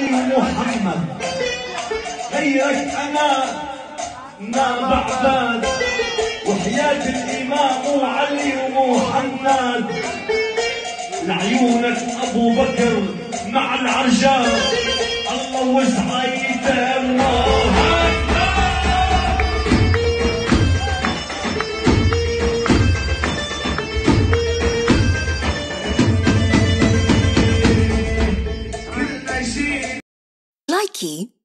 ومحمد غيرك انا ما بعبد وحياة الامام علي ومحمد لعيونك ابو بكر مع العرجان الله وسعيت الله كل شيء Likey